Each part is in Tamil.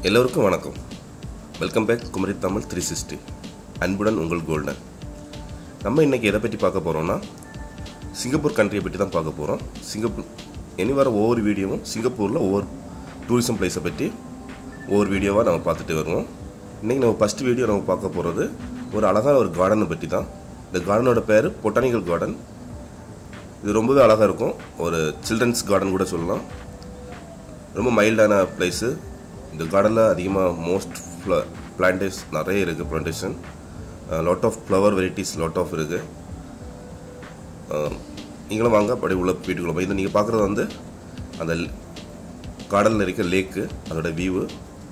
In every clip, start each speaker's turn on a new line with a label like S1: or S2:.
S1: எல்லோருக்கும் வணக்கம் welcome back Kumari Tamil three sixty அன்புடன் உங்கள் கோல்டன் நம்ம இன்றைக்கி எதை பற்றி பார்க்க போகிறோம்னா சிங்கப்பூர் கண்ட்ரியை பற்றி தான் பார்க்க போகிறோம் சிங்கப்பூர் இனி வர ஒவ்வொரு வீடியோவும் சிங்கப்பூரில் ஒவ்வொரு டூரிசம் பிளேஸை பற்றி ஒவ்வொரு வீடியோவாக நம்ம பார்த்துட்டு வருவோம் இன்றைக்கி நம்ம ஃபஸ்ட் வீடியோ நம்ம பார்க்க போகிறது ஒரு அழகான ஒரு கார்டனை பற்றி தான் இந்த கார்டனோட பேர் பொட்டானிக்கல் கார்டன் இது ரொம்பவே அழகாக இருக்கும் ஒரு சில்ட்ரன்ஸ் கார்டன் கூட சொல்லலாம் ரொம்ப மைல்டான பிளேஸு இந்த கார்டனில் அதிகமாக மோஸ்ட் ஃப்ள பிளான்டேஸ் நிறைய இருக்குது plantation lot of flower varieties lot of இருக்குது நீங்களும் வாங்க அப்படி உள்ள வீட்டுக்குள்ள போய் இதை நீங்கள் பார்க்குறது வந்து அந்த கார்டனில் இருக்க லேக்கு அதோட வியூவு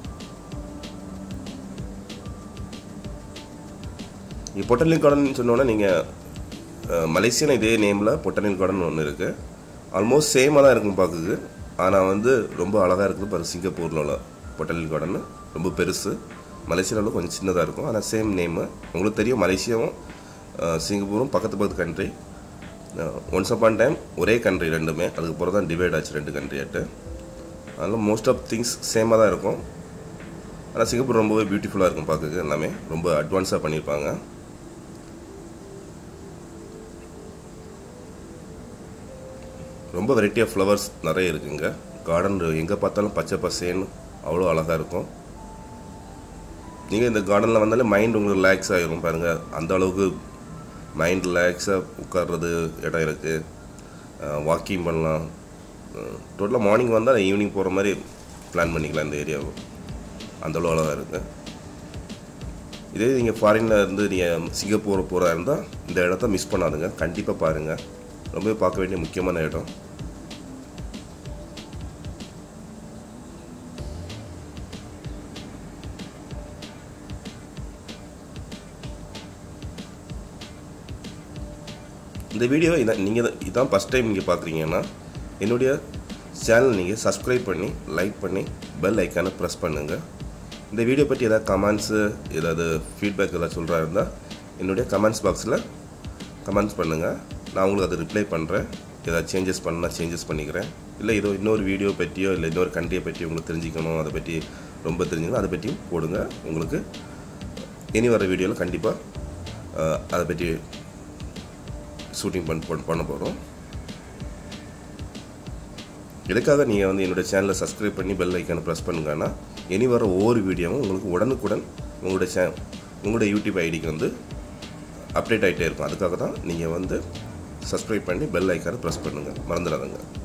S1: இங்கே பொட்டனிக் கார்டன் சொன்னோன்னே நீங்கள் மலேசியன் இதே நேமில் பொட்டனிக் கார்டன் ஒன்று இருக்குது ஆல்மோஸ்ட் சேமாக தான் இருக்கும் பார்க்குக்கு ஆனால் வந்து ரொம்ப அழகாக இருக்குது பாரு சிங்கப்பூரில் உள்ள பொட்டனிக் கார்டன் ரொம்ப பெருசு மலேசியாவில் கொஞ்சம் சின்னதாக இருக்கும் ஆனால் சேம் நேமு உங்களுக்கு தெரியும் மலேசியாவும் அஹ், சிங்கப்பூரும் பக்கத்து பக்கத்து கண்ட்ரி ஒன்ஸ் அப்பான் டைம் ஒரே கண்ட்ரி ரெண்டுமே அதுக்கப்புறம் தான் டிவைட் ஆச்சு ரெண்டு கண்ட்ரியாட்டு அதனால் மோஸ்ட் ஆஃப் திங்ஸ் சேமாக தான் இருக்கும் ஆனால் சிங்கப்பூர் ரொம்பவே பியூட்டிஃபுல்லாக இருக்கும் பார்க்குறதுக்கு எல்லாமே ரொம்ப அட்வான்ஸாக பண்ணியிருப்பாங்க ரொம்ப வெரைட்டி ஆஃப் ஃப்ளவர்ஸ் நிறைய இருக்குங்க கார்டன் எங்கே பார்த்தாலும் பச்சை பசேன்னு அவ்வளோ அழகாக இருக்கும் நீங்கள் இந்த கார்டனில் வந்தாலே மைண்ட் உங்களுக்கு ரிலாக்ஸ் ஆகிரும் பாருங்கள் அந்த அளவுக்கு மைண்ட் ரிலாக்ஸாக உட்கார்றது இடம் இருக்குது வாக்கிங் பண்ணலாம் டோட்டலாக மார்னிங் வந்தால் ஈவினிங் போகிற மாதிரி பிளான் பண்ணிக்கலாம் இந்த ஏரியாவை அந்த அளவு அழகாக இருக்குது இதே நீங்கள் ஃபாரினில் இருந்து நீங்கள் சிங்கப்பூர் போகிறா இருந்தால் இந்த இடத்த மிஸ் பண்ணாதுங்க கண்டிப்பாக பாருங்கள் ரொம்பவே பார்க்க வேண்டிய முக்கியமான இடம் இந்த வீடியோ இதான் நீங்கள் இதான் ஃபஸ்ட் டைம் நீங்கள் பார்க்குறீங்கன்னா என்னுடைய சேனல் நீங்கள் சப்ஸ்கிரைப் பண்ணி லைக் பண்ணி பெல் ஐக்கானை ப்ரெஸ் பண்ணுங்கள் இந்த வீடியோ பற்றி ஏதாவது கமெண்ட்ஸு ஏதாவது ஃபீட்பேக் ஏதாவது சொல்கிறா இருந்தால் என்னுடைய கமெண்ட்ஸ் பாக்ஸில் கமெண்ட்ஸ் பண்ணுங்கள் நான் உங்களுக்கு அதை ரிப்ளை பண்ணுறேன் ஏதாவது சேஞ்சஸ் பண்ணால் சேஞ்சஸ் பண்ணிக்கிறேன் இல்லை ஏதோ இன்னொரு வீடியோ பற்றியோ இல்லை இன்னொரு கண்ட்ரியை பற்றி உங்களுக்கு தெரிஞ்சுக்கணும் அதை பற்றி ரொம்ப தெரிஞ்சுக்கணும் அதை பற்றியும் போடுங்க உங்களுக்கு இனி வர வீடியோவில் கண்டிப்பாக அதை பற்றி ஷூட்டிங் பண் பண்- பண்ண போகிறோம் இதுக்காக நீங்கள் வந்து என்னோட சேனலை சப்ஸ்கிரைப் பண்ணி பெல் ஐக்கானை ப்ரெஸ் பண்ணுங்கன்னா இனி வர ஒவ்வொரு வீடியோவும் உங்களுக்கு உடனுக்குடன் உங்களுடைய சே உங்களுடைய யூடியூப் ஐடிக்கு வந்து அப்டேட் ஆகிட்டே இருக்கும் அதுக்காக தான் நீங்கள் வந்து சப்ஸ்கிரைப் பண்ணி பெல் ஐக்கானை ப்ரெஸ் பண்ணுங்கள் மறந்துடாதுங்க